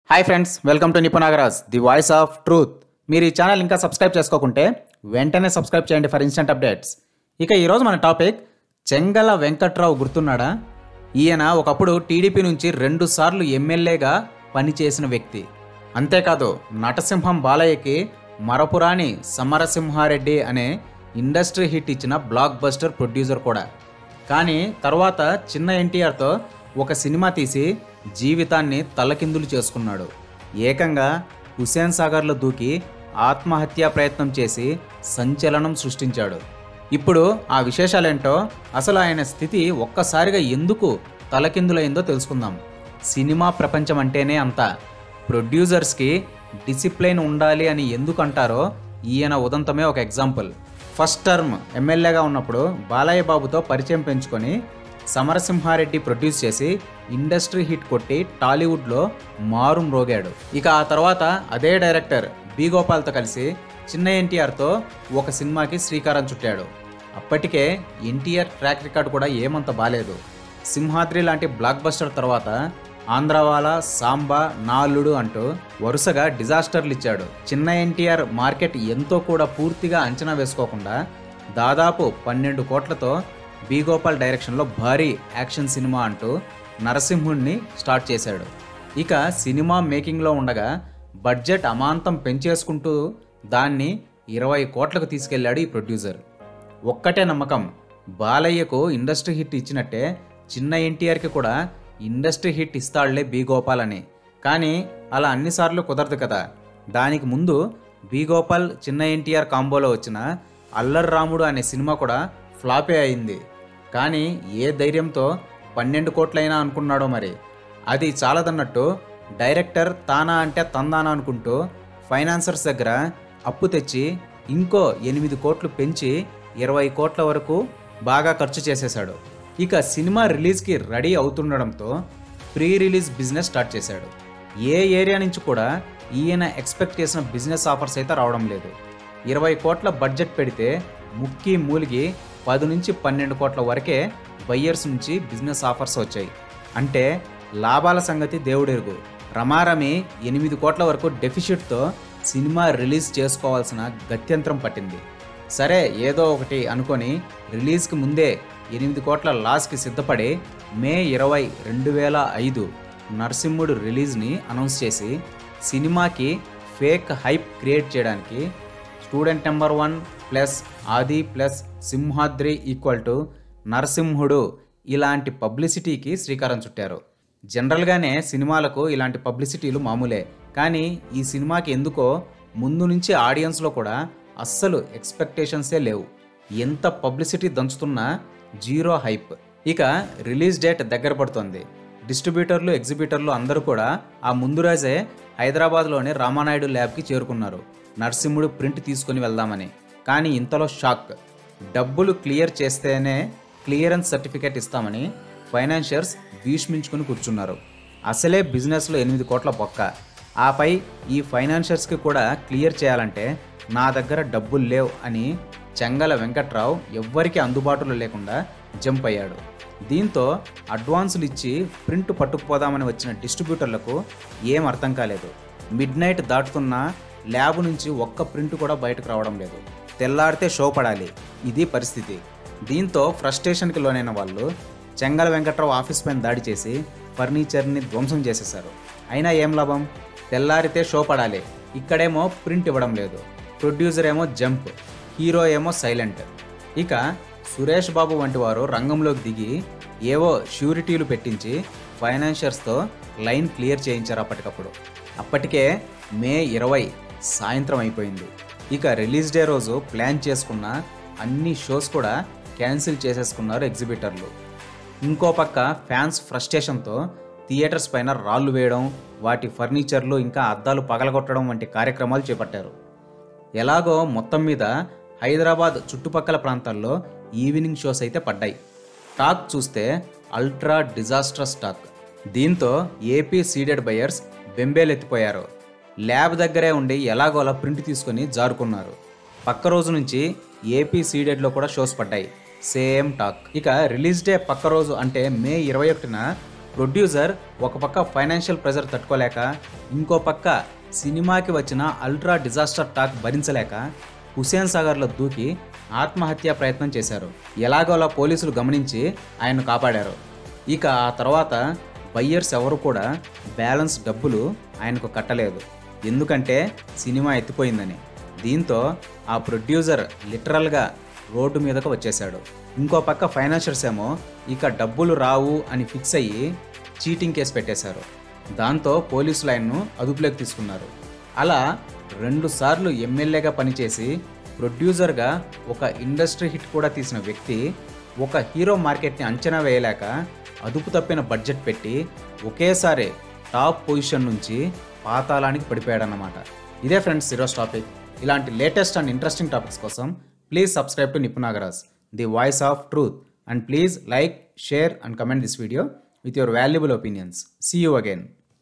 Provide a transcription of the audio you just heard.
Hi friends welcome to Nipunagaraj the voice of truth మీరు ఈ channel ఇంకా సబ్స్క్రైబ్ చేసుకోకుంటే వెంటనే సబ్స్క్రైబ్ చేయండి ఫర్ ఇన్స్టెంట్ అప్డేట్స్ ఇక ఈరోజు మన టాపిక్ చెంగల వెంకట్రావు గుర్తున్నాడా ఈయన ఒకప్పుడు టీడీపీ నుంచి రెండు సార్లు ఎమ్మెల్యేగా పనిచేసిన వ్యక్తి అంతేకాదు నటసింహం బాలయ్యకి మరపురాని సమరసింహారెడ్డి అనే ఇండస్ట్రీ హిట్ ఇచ్చిన బ్లాక్ బస్టర్ ప్రొడ్యూసర్ కూడా కానీ తర్వాత చిన్న ఎన్టీఆర్తో ఒక సినిమా తీసి జీవితాన్ని తలకిందులు చేసుకున్నాడు ఏకంగా హుసేన్ సాగర్లో దూకి ఆత్మహత్యా ప్రయత్నం చేసి సంచలనం సృష్టించాడు ఇప్పుడు ఆ విశేషాలేంటో అసలు ఆయన స్థితి ఒక్కసారిగా ఎందుకు తలకిందులైందో తెలుసుకుందాం సినిమా ప్రపంచం అంటేనే అంత ప్రొడ్యూసర్స్కి డిసిప్లైన్ ఉండాలి అని ఎందుకు అంటారో ఈయన ఉదంతమే ఒక ఎగ్జాంపుల్ ఫస్ట్ టర్మ్ ఎమ్మెల్యేగా ఉన్నప్పుడు బాలయ్య బాబుతో పరిచయం పెంచుకొని సమరసింహారెడ్డి ప్రొడ్యూస్ చేసి ఇండస్ట్రీ హిట్ కొట్టి టాలీవుడ్లో మారు మ్రోగాడు ఇక ఆ తర్వాత అదే డైరెక్టర్ బి గోపాల్తో కలిసి చిన్న ఎన్టీఆర్తో ఒక సినిమాకి శ్రీకారం చుట్టాడు అప్పటికే ఎన్టీఆర్ ట్రాక్ రికార్డ్ కూడా ఏమంత బాలేదు సింహాద్రి లాంటి బ్లాక్ బస్టర్ తర్వాత ఆంధ్రవాల సాంబా నాలుడు అంటూ వరుసగా డిజాస్టర్లు ఇచ్చాడు చిన్న ఎన్టీఆర్ మార్కెట్ ఎంతో కూడా పూర్తిగా అంచనా వేసుకోకుండా దాదాపు పన్నెండు కోట్లతో బి గోపాల్ డైరెక్షన్లో భారీ యాక్షన్ సినిమా అంటూ నరసింహుణ్ణి స్టార్ట్ చేశాడు ఇక సినిమా మేకింగ్లో ఉండగా బడ్జెట్ అమాంతం పెంచేసుకుంటూ దాన్ని ఇరవై కోట్లకు తీసుకెళ్లాడు ఈ ప్రొడ్యూసర్ ఒక్కటే నమ్మకం బాలయ్యకు ఇండస్ట్రీ హిట్ ఇచ్చినట్టే చిన్న ఎన్టీఆర్కి కూడా ఇండస్ట్రీ హిట్ ఇస్తాడులే బి గోపాల్ అని కానీ అలా అన్నిసార్లు కుదరదు కదా దానికి ముందు బి గోపాల్ చిన్న ఎన్టీఆర్ కాంబోలో వచ్చిన అల్లర్ రాముడు అనే సినిమా కూడా ఫ్లాపే అయింది కానీ ఏ ధైర్యంతో పన్నెండు కోట్లైనా అనుకున్నాడో మరి అది చాలదన్నట్టు డైరెక్టర్ తానా అంటే తందానా అనుకుంటూ ఫైనాన్సర్స్ దగ్గర అప్పు తెచ్చి ఇంకో ఎనిమిది కోట్లు పెంచి ఇరవై కోట్ల వరకు బాగా ఖర్చు చేసేశాడు ఇక సినిమా రిలీజ్కి రెడీ అవుతుండడంతో ప్రీ రిలీజ్ బిజినెస్ స్టార్ట్ చేశాడు ఏ ఏరియా నుంచి కూడా ఈయన ఎక్స్పెక్ట్ చేసిన బిజినెస్ ఆఫర్స్ అయితే రావడం లేదు ఇరవై కోట్ల బడ్జెట్ పెడితే ముక్కి మూలిగి పది నుంచి పన్నెండు కోట్ల వరకే బయ్యర్స్ నుంచి బిజినెస్ ఆఫర్స్ వచ్చాయి అంటే లాభాల సంగతి దేవుడెరుగు రమారమి ఎనిమిది కోట్ల వరకు డెఫిషిట్తో సినిమా రిలీజ్ చేసుకోవాల్సిన గత్యంతరం పట్టింది సరే ఏదో ఒకటి అనుకొని రిలీజ్కి ముందే ఎనిమిది కోట్ల లాస్కి సిద్ధపడి మే ఇరవై రెండు వేల ఐదు నరసింహుడు రిలీజ్ని అనౌన్స్ చేసి సినిమాకి ఫేక్ హైప్ క్రియేట్ చేయడానికి student number one plus Aadi plus Simhadri equal to Narasimhudu ఇలాంటి పబ్లిసిటీకి శ్రీకారం చుట్టారు జనరల్గానే సినిమాలకు ఇలాంటి పబ్లిసిటీలు మామూలే కానీ ఈ సినిమాకి ఎందుకో ముందు నుంచి ఆడియన్స్లో కూడా అస్సలు ఎక్స్పెక్టేషన్సే లేవు ఎంత పబ్లిసిటీ దంచుతున్నా జీరో హైప్ ఇక రిలీజ్ డేట్ దగ్గర పడుతోంది డిస్ట్రిబ్యూటర్లు ఎగ్జిబిటర్లు అందరూ కూడా ఆ ముందు రోజే హైదరాబాద్లోని రామానాయుడు ల్యాబ్కి చేరుకున్నారు నరసింహుడు ప్రింట్ తీసుకొని వెళ్దామని కానీ ఇంతలో షాక్ డబ్బులు క్లియర్ చేస్తేనే క్లియరెన్స్ సర్టిఫికేట్ ఇస్తామని ఫైనాన్షియర్స్ భీష్మించుకుని కూర్చున్నారు అసలే బిజినెస్లో ఎనిమిది కోట్ల బొక్క ఆపై ఈ ఫైనాన్షియర్స్కి కూడా క్లియర్ చేయాలంటే నా దగ్గర డబ్బులు లేవు అని చెంగల వెంకట్రావు ఎవ్వరికీ అందుబాటులో లేకుండా జంప్ అయ్యాడు దీంతో అడ్వాన్సులు ఇచ్చి ప్రింట్ పట్టుకుపోదామని వచ్చిన డిస్ట్రిబ్యూటర్లకు ఏం అర్థం కాలేదు మిడ్ నైట్ దాటుతున్న ల్యాబ్ నుంచి ఒక్క ప్రింట్ కూడా బయటకు రావడం లేదు తెల్లారితే షో పడాలి ఇది పరిస్థితి దీంతో ఫ్రస్ట్రేషన్కి లోనైన వాళ్ళు చెంగల వెంకట్రావు ఆఫీస్ పైన దాడి చేసి ఫర్నిచర్ని ధ్వంసం చేసేశారు అయినా ఏం లాభం తెల్లారితే షో పడాలి ఇక్కడేమో ప్రింట్ ఇవ్వడం లేదు ప్రొడ్యూసర్ ఏమో జంప్ హీరో ఏమో సైలెంట్ ఇక సురేష్ బాబు వంటి వారు రంగంలోకి దిగి ఏవో ష్యూరిటీలు పెట్టించి ఫైనాన్షియర్స్తో లైన్ క్లియర్ చేయించారు అప్పటికప్పుడు అప్పటికే మే ఇరవై సాయంత్రం అయిపోయింది ఇక రిలీజ్ డే రోజు ప్లాన్ చేసుకున్న అన్ని షోస్ కూడా క్యాన్సిల్ చేసేసుకున్నారు ఎగ్జిబిటర్లు ఇంకో పక్క ఫ్యాన్స్ ఫ్రస్ట్రేషన్తో థియేటర్స్ పైన రాళ్ళు వేయడం వాటి ఫర్నిచర్లు ఇంకా అద్దాలు పగలగొట్టడం వంటి కార్యక్రమాలు చేపట్టారు ఎలాగో మొత్తం మీద హైదరాబాద్ చుట్టుపక్కల ప్రాంతాల్లో ఈవినింగ్ షోస్ అయితే పడ్డాయి టాక్ చూస్తే అల్ట్రా డిజాస్ట్రస్ టాక్ దీంతో ఏపీ సీడెడ్ బయర్స్ బెంబేలెత్తిపోయారు ల్యాబ్ దగ్గరే ఉండి ఎలాగోలా ప్రింట్ తీసుకొని జారుకున్నారు పక్క రోజు నుంచి ఏపీ సీడెడ్లో కూడా షోస్ పడ్డాయి సేమ్ టాక్ ఇక రిలీజ్ డే పక్క రోజు అంటే మే ఇరవై ఒకటిన ప్రొడ్యూసర్ ఒక పక్క ఫైనాన్షియల్ ప్రెజర్ తట్టుకోలేక ఇంకో పక్క సినిమాకి వచ్చిన అల్ట్రా డిజాస్టర్ టాక్ భరించలేక హుసేన్ సాగర్లో దూకి ఆత్మహత్యా ప్రయత్నం చేశారు ఎలాగోలా పోలీసులు గమనించి ఆయన్ను కాపాడారు ఇక ఆ తర్వాత బయ్యర్స్ ఎవరు కూడా బ్యాలెన్స్ డబ్బులు ఆయనకు కట్టలేదు ఎందుకంటే సినిమా ఎత్తిపోయిందని దీంతో ఆ ప్రొడ్యూసర్ లిటరల్గా రోడ్డు మీదకు వచ్చేశాడు ఇంకో పక్క ఫైనాన్షియర్స్ ఏమో ఇక డబ్బులు రావు అని ఫిక్స్ అయ్యి చీటింగ్ కేసు పెట్టేశారు దాంతో పోలీసులు ఆయన్ను అదుపులోకి తీసుకున్నారు అలా రెండు సార్లు ఎమ్మెల్యేగా పనిచేసి ప్రొడ్యూసర్గా ఒక ఇండస్ట్రీ హిట్ కూడా తీసిన వ్యక్తి ఒక హీరో మార్కెట్ని అంచనా వేయలేక అదుపు తప్పిన బడ్జెట్ పెట్టి ఒకేసారి టాప్ పొజిషన్ నుంచి పాతాళానికి పడిపోయాడన్నమాట ఇదే ఫ్రెండ్స్ ఈరోజు టాపిక్ ఇలాంటి లేటెస్ట్ అండ్ ఇంట్రెస్టింగ్ టాపిక్స్ కోసం please subscribe to Nipunagaraj the voice of truth and please like share and comment this video with your valuable opinions. See you again.